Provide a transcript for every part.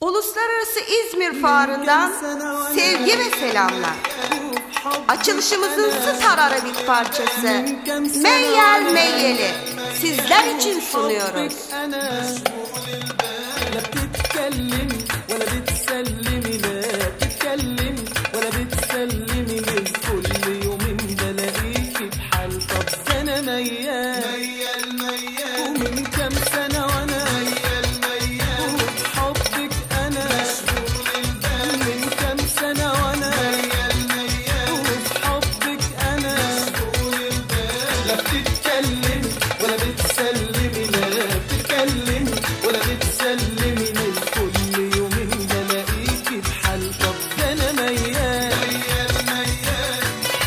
Uluslararası İzmir Fuarı'ndan sevgi ve selamlar. Açılışımızın Star Arabik parçası Meyyel Meyyeli sizler için sunuyoruz. لا بتتكلم ولا بتسلمي لا بتتكلم ولا بتسلمي ليه كل يومين بلاقيكي بحال طب ده انا ميال ميال ميال ومن كام سنة وانا ميال ميال وبحبك انا من كام سنة وانا ميال ميال وبحبك انا لا بتتكلم ولا بتسلمي لا بتتكلم ولا بتسلمي ليه كل يومين بلاقيكي بحال طب ده انا ميال ميال ميال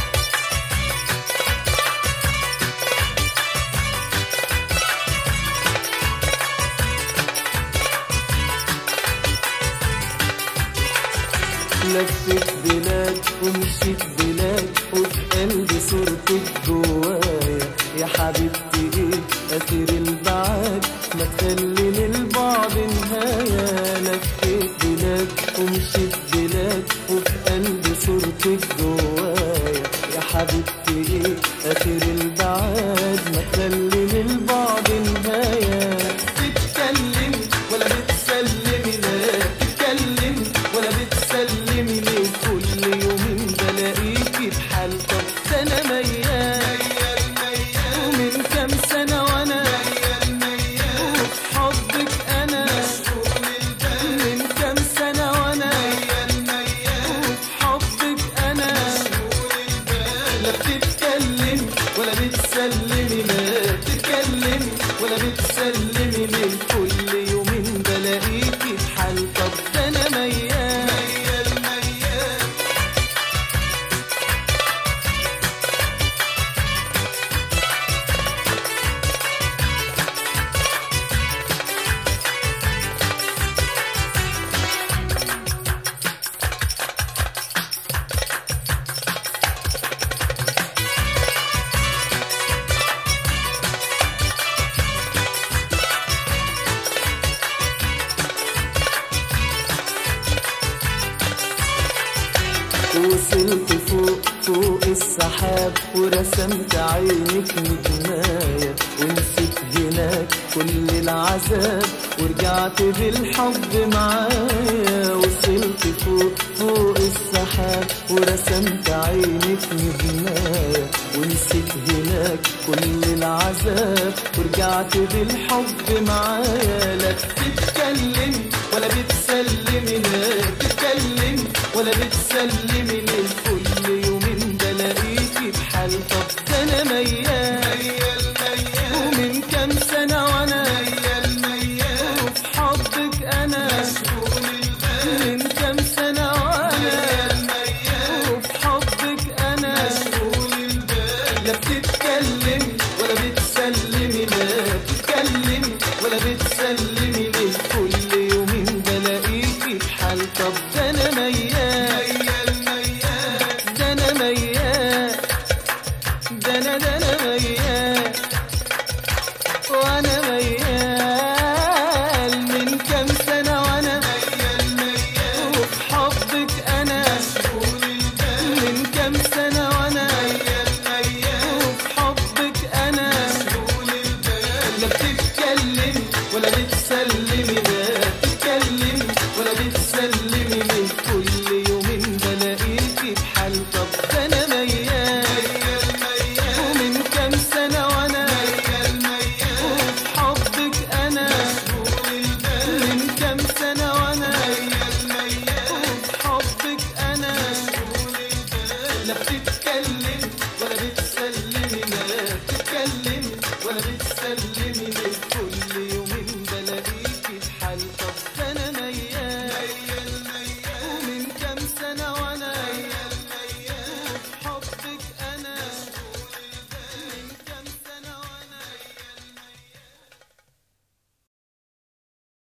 لفت بلاد ومشيت بلاد وفي قلبي صورتك جوايا يا حبيبتي ايه اثير البعاد ما تخلي للبعد نهاية لفت بلاد ومشيت بلاد وفي قلبي صورتك جوايا يا حبيبتي ايه اثير البعاد ما تخلي للبعد نهاية تتكلم ولا بتسلمي لا تتكلم ولا بتسلمي ليه كل يومين بلاقيكي بحال طب ده انا ميال ومن كام سنة وانا وفي حبك انا من كام سنة وانا وفي حبك انا لا بتتكلم ولا بتسلمي لا بتتكلم ولا بتسلمي ليه كل يومين بلاقيكي بحال طب ده انا ميال ميال ميال وصلت فوق فوق السحاب ورسمت عينك نجماية ونسيت هناك كل العذاب ورجعت بالحب معايا وصلت فوق فوق السحاب ورسمت عينك نجماية ونسيت هناك كل العذاب ورجعت بالحب معايا لا بتتكلم ولا بتسلمي لا بتتكلم ولا بتسلمي للكل